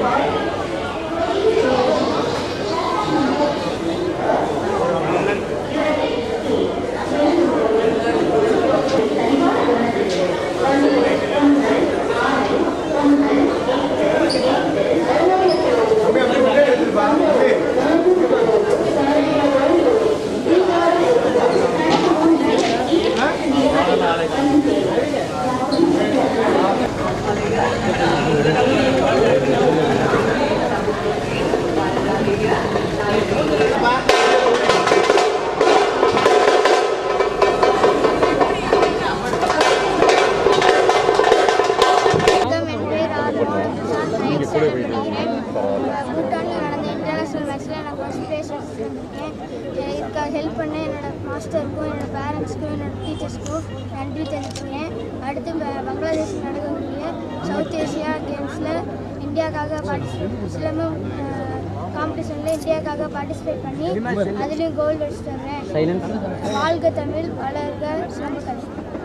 வணக்கம் என் பேர் ஆர் நான் நைன்த் ஸ்டாண்டர்ட் படிக்கிறேன் பூட்டானில் நடந்த இன்டர்நேஷ்னல் மேட்ச்சில் நான் ஃபஸ்ட் ப்ரைஸ் எடுத்துருக்கேன் இதுக்காக ஹெல்ப் பண்ண என்னோட மாஸ்டருக்கும் என்னோட பேரண்ட்ஸ்க்கும் என்னோட டீச்சர்ஸ்க்கும் நன்றி தெரிவிச்சுக்கிறேன் அடுத்து ப- பங்களாதேஷ் நடக்கக்கூடிய சவுத் ஏசியா கேம்ஸில் இந்தியாவுக்காக பார்ட்டிசிபேட் சிலம்பம் காம்படிஷனில் இந்தியாவுக்காக பார்ட்டிசிபேட் பண்ணி அதுலேயும் கோல்டு அடிச்சுட்டு வரேன் வாழ்க தமிழ் வளர்க சிலம்ப கலை